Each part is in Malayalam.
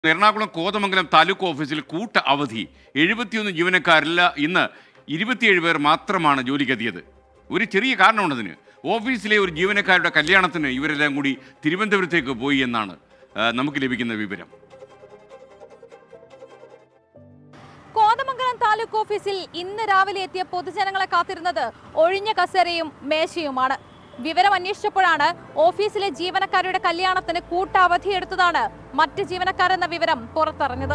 എറണാകുളം കോതമംഗലം താലൂക്ക് ഓഫീസിൽ കൂട്ട അവധി എഴുപത്തിയൊന്ന് ജീവനക്കാരില്ല ഇന്ന് ഇരുപത്തിയേഴ് പേർ മാത്രമാണ് ജോലിക്കെത്തിയത് ഒരു ചെറിയ കാരണമുണ്ടതിന് ഓഫീസിലെ ഒരു ജീവനക്കാരുടെ കല്യാണത്തിന് ഇവരെല്ലാം കൂടി തിരുവനന്തപുരത്തേക്ക് പോയി എന്നാണ് ആ, നമുക്ക് ലഭിക്കുന്ന വിവരം കോതമംഗലം താലൂക്ക് ഓഫീസിൽ ഇന്ന് രാവിലെ എത്തിയ പൊതുജനങ്ങളെ കാത്തിരുന്നത് ഒഴിഞ്ഞ കസേരയും മേശയുമാണ് വിവരം അന്വേഷിച്ചപ്പോഴാണ് ഓഫീസിലെ ജീവനക്കാരുടെ കല്യാണത്തിന് കൂട്ട അവധിയെടുത്തതാണ് മറ്റ് ജീവനക്കാരെന്ന വിവരം പുറത്തറിഞ്ഞത്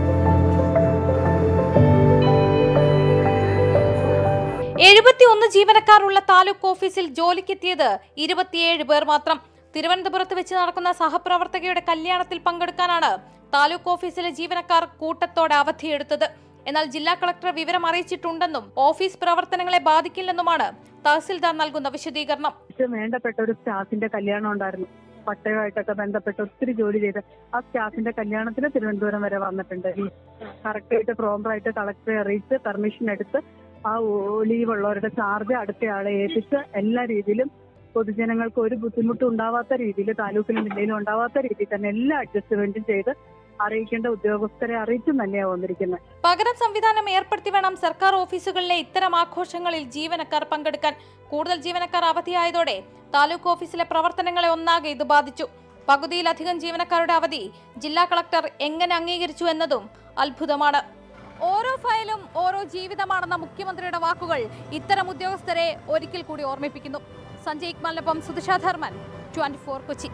എഴുപത്തിയൊന്ന് ജീവനക്കാരുള്ള താലൂക്ക് ഓഫീസിൽ ജോലിക്കെത്തിയത് ഇരുപത്തിയേഴ് പേർ മാത്രം തിരുവനന്തപുരത്ത് വെച്ച് നടക്കുന്ന സഹപ്രവർത്തകയുടെ കല്യാണത്തിൽ പങ്കെടുക്കാനാണ് താലൂക്ക് ഓഫീസിലെ ജീവനക്കാർ കൂട്ടത്തോടെ അവധിയെടുത്തത് എന്നാൽ ജില്ലാ കളക്ടർ വിവരം അറിയിച്ചിട്ടുണ്ടെന്നും ഓഫീസ് പ്രവർത്തനങ്ങളെ ബാധിക്കില്ലെന്നുമാണ് തഹസിൽദാർ നൽകുന്ന വിശദീകരണം ഏറ്റവും വേണ്ടപ്പെട്ട ഒരു സ്റ്റാഫിന്റെ കല്യാണം ഉണ്ടായിരുന്നു പട്ടയമായിട്ടൊക്കെ ബന്ധപ്പെട്ട് ഒത്തിരി ജോലി ചെയ്ത് ആ സ്റ്റാഫിന്റെ കല്യാണത്തിന് തിരുവനന്തപുരം വരെ വന്നിട്ടുണ്ട് കറക്റ്റ് ആയിട്ട് പ്രോപ്പർ ആയിട്ട് കളക്ടറെ അറിയിച്ച് പെർമിഷൻ എടുത്ത് ആ ലീവ് ഉള്ളവരുടെ ചാർജ് അടുത്തയാളെ ഏൽപ്പിച്ച് എല്ലാ രീതിയിലും പൊതുജനങ്ങൾക്ക് ഒരു ബുദ്ധിമുട്ടും ഉണ്ടാവാത്ത രീതിയിൽ താലൂക്കിലും ജില്ലയിലും ഉണ്ടാവാത്ത രീതിയിൽ തന്നെ എല്ലാ അഡ്ജസ്റ്റ്മെന്റും ചെയ്ത് അറിയിക്കേണ്ട ഉദ്യോഗസ്ഥരെ അറിയിച്ചും തന്നെയാണ് വന്നിരിക്കുന്നത് പകരം സംവിധാനം ഏർപ്പെടുത്തി വേണം സർക്കാർ ഓഫീസുകളിലെ ഇത്തരം ആഘോഷങ്ങളിൽ ജീവനക്കാർ പങ്കെടുക്കാൻ കൂടുതൽ ജീവനക്കാർ അവധിയായതോടെ താലൂക്ക് ഓഫീസിലെ പ്രവർത്തനങ്ങളെ ഒന്നാകെ ഇത് ബാധിച്ചു പകുതിയിലധികം ജീവനക്കാരുടെ അവധി ജില്ലാ കളക്ടർ എങ്ങനെ അംഗീകരിച്ചു എന്നതും അത്ഭുതമാണ് ഓരോ ഫയലും ഓരോ ജീവിതമാണെന്ന മുഖ്യമന്ത്രിയുടെ വാക്കുകൾ ഇത്തരം ഉദ്യോഗസ്ഥരെ ഒരിക്കൽ കൂടി ഓർമ്മിപ്പിക്കുന്നു സഞ്ജയ് ഇക്മാലിനൊപ്പം സുധിഷ ധർമ്മൻ ട്വന്റി ഫോർ കൊച്ചി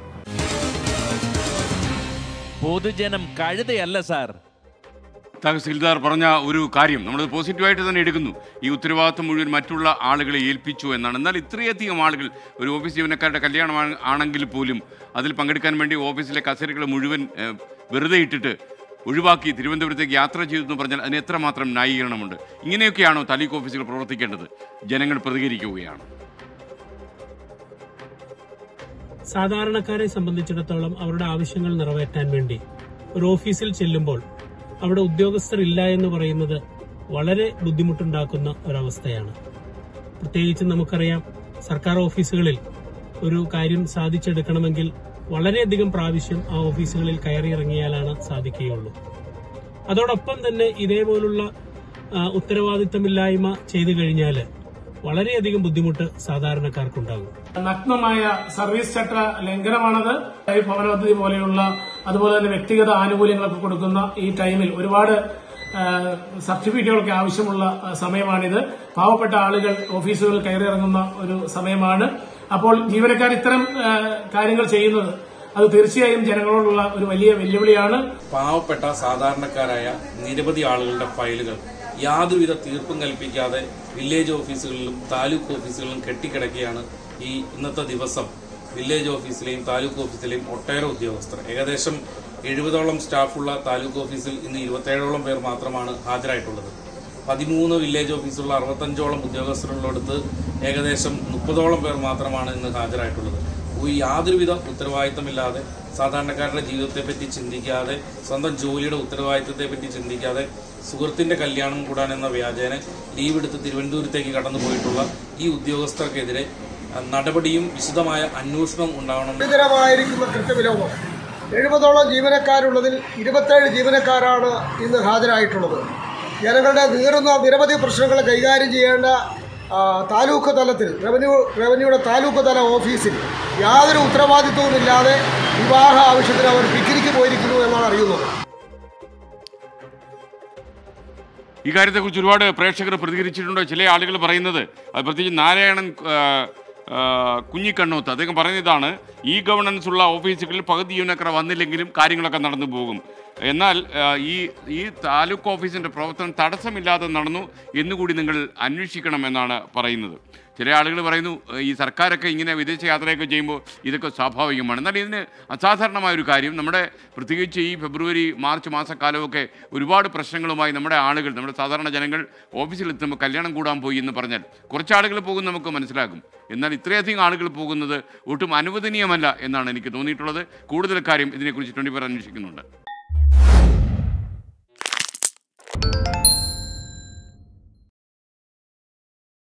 പൊതുജനം കഴുതയല്ല സാർ തഹസിൽദാർ പറഞ്ഞ ഒരു കാര്യം നമ്മളത് പോസിറ്റീവായിട്ട് തന്നെ എടുക്കുന്നു ഈ ഉത്തരവാദിത്വം മുഴുവൻ മറ്റുള്ള ആളുകളെ ഏൽപ്പിച്ചു എന്നാണ് എന്നാൽ ഇത്രയധികം ആളുകൾ ഒരു ഓഫീസ് ജീവനക്കാരുടെ കല്യാണം ആ- ആണെങ്കിൽ പോലും അതിൽ പങ്കെടുക്കാൻ വേണ്ടി ഓഫീസിലെ കസേരകൾ മുഴുവൻ ഏഹ്, വെറുതെ ഇട്ടിട്ട് ഒഴിവാക്കി തിരുവനന്തപുരത്തേക്ക് യാത്ര ചെയ്തു എന്ന് പറഞ്ഞാൽ അതിന് എത്രമാത്രം ന്യായീകരണമുണ്ട് ഇങ്ങനെയൊക്കെയാണോ താലൂക്ക് ഓഫീസുകൾ പ്രവർത്തിക്കേണ്ടത് ജനങ്ങൾ പ്രതികരിക്കുകയാണ് സാധാരണക്കാരെ സംബന്ധിച്ചിടത്തോളം അവരുടെ ആവശ്യങ്ങൾ നിറവേറ്റാൻ വേണ്ടി ഒരു ഓഫീസിൽ ചെല്ലുമ്പോൾ അവിടെ ഉദ്യോഗസ്ഥർ ഇല്ല എന്ന് പറയുന്നത് വളരെ ബുദ്ധിമുട്ടുണ്ടാക്കുന്ന ഒരവസ്ഥയാണ് പ്രത്യേകിച്ച് നമുക്കറിയാം സർക്കാർ ഓഫീസുകളിൽ ഒരു കാര്യം സാധിച്ചെടുക്കണമെങ്കിൽ വളരെയധികം പ്രാവശ്യം ആ ഓഫീസുകളിൽ കയറിയിറങ്ങിയാലാണ് സാധിക്കുകയുള്ളൂ അതോടൊപ്പം തന്നെ ഇതേപോലുള്ള ആ, ഉത്തരവാദിത്തമില്ലായ്മ ചെയ്തു കഴിഞ്ഞാൽ വളരെയധികം ബുദ്ധിമുട്ട് സാധാരണക്കാർക്കുണ്ടാകും നഗ്നമായ സർവീസ് ചട്ട ലംഘനമാണത് ഈ ഭവന പദ്ധതി പോലെയുള്ള അതുപോലെ തന്നെ വ്യക്തിഗത ആനുകൂല്യങ്ങളൊക്കെ കൊടുക്കുന്ന ഈ ടൈമിൽ ഒരുപാട് ആ, സർട്ടിഫിക്കറ്റുകളൊക്കെ ആവശ്യമുള്ള ആ, സമയമാണിത് പാവപ്പെട്ട ആളുകൾ ഓഫീസുകളിൽ കയറിയിറങ്ങുന്ന ഒരു സമയമാണ് അപ്പോൾ ജീവനക്കാർ ഇത്തരം ആ, കാര്യങ്ങൾ ചെയ്യുന്നത് അത് തീർച്ചയായും ജനങ്ങളോടുള്ള ഒരു വലിയ വെല്ലുവിളിയാണ് പാവപ്പെട്ട സാധാരണക്കാരായ നിരവധി ആളുകളുടെ ഫയലുകൾ യാതൊരുവിധ തീർപ്പും കൽപ്പിക്കാതെ വില്ലേജ് ഓഫീസുകളിലും താലൂക്ക് ഓഫീസുകളിലും കെട്ടിക്കിടക്കുകയാണ് ഈ ഇന്നത്തെ ദിവസം വില്ലേജ് ഓഫീസിലെയും താലൂക്ക് ഓഫീസിലെയും ഒട്ടേറെ ഉദ്യോഗസ്ഥർ ഏകദേശം എഴുപതോളം സ്റ്റാഫുള്ള താലൂക്ക് ഓഫീസിൽ ഇന്ന് ഇരുപത്തേഴോളം പേർ മാത്രമാണ് ഹാജരായിട്ടുള്ളത് പതിമൂന്ന് വില്ലേജ് ഓഫീസുള്ള അറുപത്തഞ്ചോളം ഉദ്യോഗസ്ഥരുള്ളടുത്ത് ഏകദേശം മുപ്പതോളം പേർ മാത്രമാണ് ഇന്ന് ഹാജരായിട്ടുള്ളത് ഈ യാതൊരുവിധ ഉത്തരവാദിത്തമില്ലാതെ സാധാരണക്കാരുടെ ജീവിതത്തെപ്പറ്റി ചിന്തിക്കാതെ സ്വന്തം ജോലിയുടെ ഉത്തരവാദിത്തത്തെപ്പറ്റി ചിന്തിക്കാതെ സുഹൃത്തിന്റെ കല്യാണം കൂടാൻ എന്ന വ്യാജേന ലീവ് എടുത്ത് തിരുവനന്തപുരത്തേക്ക് കടന്നു പോയിട്ടുള്ള ഈ ഉദ്യോഗസ്ഥർക്കെതിരെ അഹ്, നടപടിയും വിശദമായ അന്വേഷണവും ഉണ്ടാവണം ഗുരുതരമായിരിക്കുന്ന കൃത്യവിലോപം എഴുപതോളം ജീവനക്കാരുള്ളതിൽ ഇരുപത്തേഴ് ജീവനക്കാരാണ് ഇന്ന് ഹാജരായിട്ടുള്ളത് ജനങ്ങളുടെ നീറുന്ന നിരവധി പ്രശ്നങ്ങൾ കൈകാര്യം ചെയ്യേണ്ട ആ, താലൂക്ക് തലത്തിൽ റവന്യൂ റവന്യൂയുടെ താലൂക്ക് തല ഓഫീസിൽ യാതൊരു ഉത്തരവാദിത്വവും ഇല്ലാതെ വിവാഹ ആവശ്യത്തിന് അവർ പിക്നിക്ക് പോയിരിക്കുന്നു എന്നാണ് അറിയുന്നത് ഈ കാര്യത്തെക്കുറിച്ച് ഒരുപാട് പ്രേക്ഷകർ പ്രതികരിച്ചിട്ടുണ്ട് ചില ആളുകൾ പറയുന്നത് അത് പ്രത്യേകിച്ച് നാരായണൻ ആ, ആ, കുഞ്ഞിക്കണ്ണോത്ത് അദ്ദേഹം പറയുന്നതാണ് ഈ ഗവർണൻസ് ഉള്ള ഓഫീസുകളിൽ പകുതി ജീവനക്കാർ വന്നില്ലെങ്കിലും കാര്യങ്ങളൊക്കെ നടന്നു പോകും എന്നാൽ ആ, ഈ ഈ താലൂക്ക് ഓഫീസിൻ്റെ പ്രവർത്തനം തടസ്സമില്ലാതെ നടന്നു എന്നുകൂടി നിങ്ങൾ അന്വേഷിക്കണം എന്നാണ് പറയുന്നത് ചില ആളുകൾ പറയുന്നു ഏഹ്, ഈ സർക്കാരൊക്കെ ഇങ്ങനെ വിദേശ യാത്രയൊക്കെ ചെയ്യുമ്പോൾ ഇതൊക്കെ സ്വാഭാവികമാണ് എന്നാൽ ഇതിന് അസാധാരണമായ ഒരു കാര്യം നമ്മുടെ പ്രത്യേകിച്ച് ഈ ഫെബ്രുവരി മാർച്ച് മാസക്കാലമൊക്കെ ഒരുപാട് പ്രശ്നങ്ങളുമായി നമ്മുടെ ആളുകൾ നമ്മുടെ സാധാരണ ജനങ്ങൾ ഓഫീസിൽ എത്തുമ്പോൾ കല്യാണം കൂടാൻ പോയി എന്ന് പറഞ്ഞാൽ കുറച്ച് ആളുകൾ പോകും നമുക്ക് മനസ്സിലാകും എന്നാൽ ഇത്രയധികം ആളുകൾ പോകുന്നത് ഒട്ടും അനുവദനീയമല്ല എന്നാണ് എനിക്ക് തോന്നിയിട്ടുള്ളത് കൂടുതൽ കാര്യം ഇതിനെക്കുറിച്ച് ട്വൻറ്റി ഫോർ അന്വേഷിക്കുന്നുണ്ട്